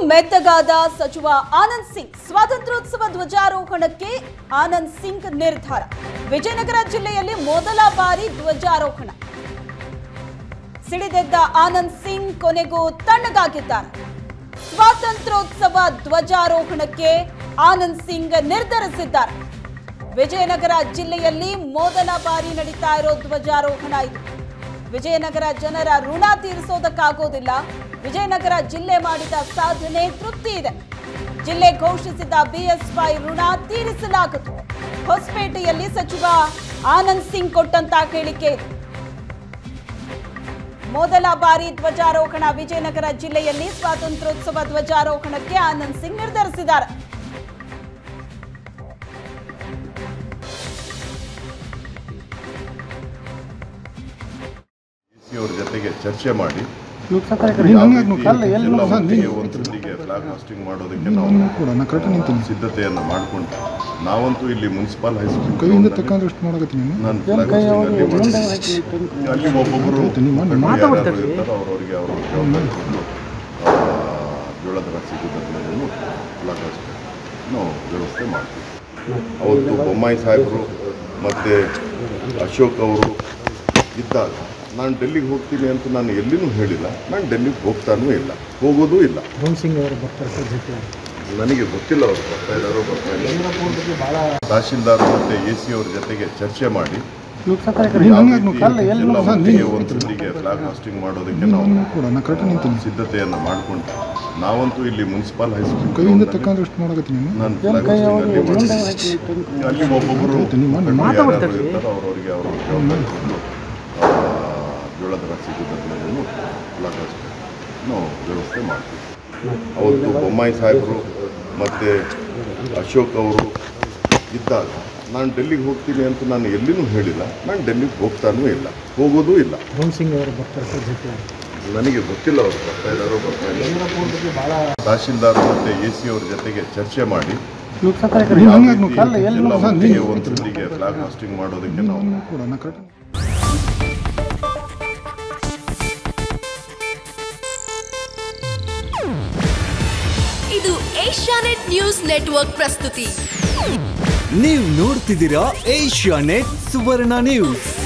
ಮೆತ್ತಗಾದ ಸಚಿವ ಆನಂದ್ ಸಿಂಗ್ ಸ್ವಾತಂತ್ರ್ಯೋತ್ಸವ ಧ್ವಜಾರೋಹಣಕ್ಕೆ ಆನಂದ್ ಸಿಂಗ್ ನಿರ್ಧಾರ ವಿಜಯನಗರ ಜಿಲ್ಲೆಯಲ್ಲಿ ಮೊದಲ ಬಾರಿ ಧ್ವಜಾರೋಹಣ ಸಿಡಿದೆದ್ದ ಆನಂದ್ ಸಿಂಗ್ ಕೊನೆಗೂ ತಣ್ಣಗಾಗಿದ್ದಾರೆ ಸ್ವಾತಂತ್ರ್ಯೋತ್ಸವ ಧ್ವಜಾರೋಹಣಕ್ಕೆ ಆನಂದ್ ಸಿಂಗ್ ನಿರ್ಧರಿಸಿದ್ದಾರೆ ವಿಜಯನಗರ ಜಿಲ್ಲೆಯಲ್ಲಿ ಮೊದಲ ಬಾರಿ ನಡೀತಾ ಇರೋ ಧ್ವಜಾರೋಹಣ ಇದು ವಿಜಯನಗರ ಜನರ ಋಣ ತೀರಿಸೋದಕ್ಕಾಗೋದಿಲ್ಲ ವಿಜಯನಗರ ಜಿಲ್ಲೆ ಮಾಡಿದ ಸಾಧನೆ ತೃಪ್ತಿ ಇದೆ ಜಿಲ್ಲೆ ಘೋಷಿಸಿದ ಬಿಎಸ್ವೈ ಋಣ ತೀರಿಸಲಾಗುವುದು ಹೊಸಪೇಟೆಯಲ್ಲಿ ಸಚಿವ ಆನಂದ್ ಸಿಂಗ್ ಕೊಟ್ಟಂತ ಹೇಳಿಕೆ ಇದು ಮೊದಲ ಬಾರಿ ಧ್ವಜಾರೋಹಣ ವಿಜಯನಗರ ಜಿಲ್ಲೆಯಲ್ಲಿ ಸ್ವಾತಂತ್ರ್ಯೋತ್ಸವ ಧ್ವಜಾರೋಹಣಕ್ಕೆ ಆನಂದ್ ಸಿಂಗ್ ನಿರ್ಧರಿಸಿದ್ದಾರೆ ಸಿ ಅವ್ರ ಜೊತೆಗೆ ಚರ್ಚೆ ಮಾಡಿ ನೀನು ಯಾವ ಹಂಗಾಗಿ ರೀತಿ ಕಲ್ಲ ಎಲ್ಲಿ ಎಲ್ಲ ನೋಡು ಸರ್, ಒಟ್ಟಿಗೆ ನೀನು- ಒಂದೊಂದಿಗೆ ಫ್ಲಾಗ್ ಹಾಸ್ಟಿಂಗ್ ಮಾಡೋದಕ್ಕೆ ನೀನು ನಾವು ಕೂಡ ನಾ ಕರೆಕ್ಟ್ ನಿಂತೀನಿ ಸಿದ್ಧತೆಯನ್ನು ಮಾಡಿಕೊಂಡು ನಾವಂತೂ ಇಲ್ಲಿ ಮುನ್ಸಿಪಲ್ ಹೈಸ್ಕೂಲ್ ಕೈಯಿಂದ ತಕ್ಕಂದ್ರೆ ಅಷ್ಟು ಮಾಡಕತ್ತಿ ನೀನು ನಾನು ಫ್ಲಾಗ್ ಹಾಸ್ಟಿಂಗ್ ಅಲ್ಲಿ ಮಾಡಿದ್ದೀನಿ. ಅಲ್ಲಿ ಒಬ್ಬೊಬ್ಬರು ಆಯ್ತು, ನೀವು ಮಾಡಿ, ಮುಖಂಡರು ಯಾರ್ಯಾರು ಇರ್ತಾರೋ ಅವ್ರವ್ರಿಗೆ ಅವರು ಜವಾಬ್ದಾರಿ ಕೊಟ್ಟು ಆ, ಜೋಳದ ರಾಶಿ ಸಿದ್ಧತೆಯನ್ನು ಫ್ಲಾಗ್ ಹಾಸ್ಟಿಂಗ್ ನಾವು ವ್ಯವಸ್ಥೆ ಮಾಡ್ತೀವಿ ಅವತ್ತು ಬೊಮ್ಮಾಯಿ ಸಾಹೇಬರು ಮತ್ತು ಅಶೋಕ್ ಅವರು ಇದ್ದಾಗ ನಾನು ಡೆಲ್ಲಿಗೆ ಹೋಗ್ತೀನಿ ಅಂತ ನಾನು ಎಲ್ಲಿನೂ ಹೇಳಿಲ್ಲ ನಾನು ಡೆಲ್ಲಿಗೆ ಹೋಗ್ತಾನೂ ಇಲ್ಲ ಹೋಗೋದೂ ಇಲ್ಲ ರೋಹನ್ ಸಿಂಗ್ ಅವರು ಬರ್ತಾರೆ ಸರ್ ಜೊತೆ ನನಗೆ ಗೊತ್ತಿಲ್ಲ ಅವರು ಬರ್ತಾ ಇದ್ದಾರೋ ಬರ್ತಾ ಇಲ್ಲ ತಹಶೀಲ್ದಾರ್ ಮತ್ತು ಎ ಸಿ ಅವ್ರ ಜೊತೆಗೆ ಚರ್ಚೆ ಮಾಡಿ ನೀನು ಯಾವ ಹಂಗಾಗಿ ರೀತಿ ಕಲ್ಲ ಎಲ್ಲಿ ಎಲ್ಲ ನೋಡು ಸರ್, ಒಟ್ಟಿಗೆ ನೀನು- ಒಂದೊಂದಿಗೆ ಫ್ಲಾಗ್ ಹಾಸ್ಟಿಂಗ್ ಮಾಡೋದಕ್ಕೆ ನೀನು ನಾವು ಕೂಡ ನಾ ಕರೆಕ್ಟ್ ನಿಂತೀನಿ ಸಿದ್ಧತೆಯನ್ನು ಮಾಡಿಕೊಂಡು ನಾವಂತೂ ಇಲ್ಲಿ ಮುನ್ಸಿಪಲ್ ಹೈಸ್ಕೂಲ್ ಕೈಯಿಂದ ತಕ್ಕಂದ್ರೆ ಅಷ್ಟು ಮಾಡಕತ್ತಿ ನೀನು ನಾನು ಫ್ಲಾಗ್ ಹಾಸ್ಟಿಂಗ್ ಅಲ್ಲಿ ಮಾಡಿದ್ದೀನಿ. ಅಲ್ಲಿ ಒಬ್ಬೊಬ್ಬರು ಆಯ್ತು, ನೀವು ಮಾಡಿ, ಮುಖಂಡರು ಯಾರ್ಯಾರು ಇರ್ತಾರೋ ಅವ್ರವ್ರಿಗೆ ಅವರು ಜವಾಬ್ದಾರಿ ಕೊಟ್ಟು ಆ, ಜೋಳದ ರಾಶಿ ಸಿದ್ಧತೆಯನ್ನು ಫ್ಲಾಗ್ ಹಾಸ್ಟಿಂಗ್ ನಾವು ವ್ಯವಸ್ಥೆ ಮಾಡ್ತೀವಿ ಅವತ್ತು ಬೊಮ್ಮಾಯಿ ಸಾಹೇಬರು ಮತ್ತು ಅಶೋಕ್ ಅವರು ಇದ್ದಾಗ ನಾನು ಡೆಲ್ಲಿಗೆ ಹೋಗ್ತೀನಿ ಅಂತ ನಾನು ಎಲ್ಲಿನೂ ಹೇಳಿಲ್ಲ ನಾನು ಡೆಲ್ಲಿಗೆ ಹೋಗ್ತಾನೂ ಇಲ್ಲ ಹೋಗೋದೂ ಇಲ್ಲ ರೋಹನ್ ಸಿಂಗ್ ಅವರು ಬರ್ತಾರೆ ಸರ್ ಜೊತೆ ನನಗೆ ಗೊತ್ತಿಲ್ಲ ಅವರು ಬರ್ತಾ ಇದ್ದಾರೋ ಬರ್ತಾ ಇಲ್ಲ ತಹಶೀಲ್ದಾರ್ ಮತ್ತು ಎ ಸಿ ಅವ್ರ ಜೊತೆಗೆ ಚರ್ಚೆ ಮಾಡಿ ನೀನು ಯಾವ ಹಂಗಾಗಿ ರೀತಿ ಕಲ್ಲ ಎಲ್ಲಿ ಎಲ್ಲ ನೋಡು ಸರ್, ಒಟ್ಟಿಗೆ ನೀನು- ಒಂದೊಂದಿಗೆ ಫ್ಲಾಗ್ ಹಾಸ್ಟಿಂಗ್ ಮಾಡೋದಕ್ಕೆ ನಾವು ನೀನು ಕೂಡ ನಾ ಕರೆಕ್ಟ್ ಇದು ಏಷ್ಯಾನೆಟ್ ನ್ಯೂಸ್ ನೆಟ್ವರ್ಕ್ ಪ್ರಸ್ತುತಿ ನೀವು ನೋಡ್ತಿದ್ದೀರಾ ಏಷ್ಯಾ ನೆಟ್ ಸುವರ್ಣ ನ್ಯೂಸ್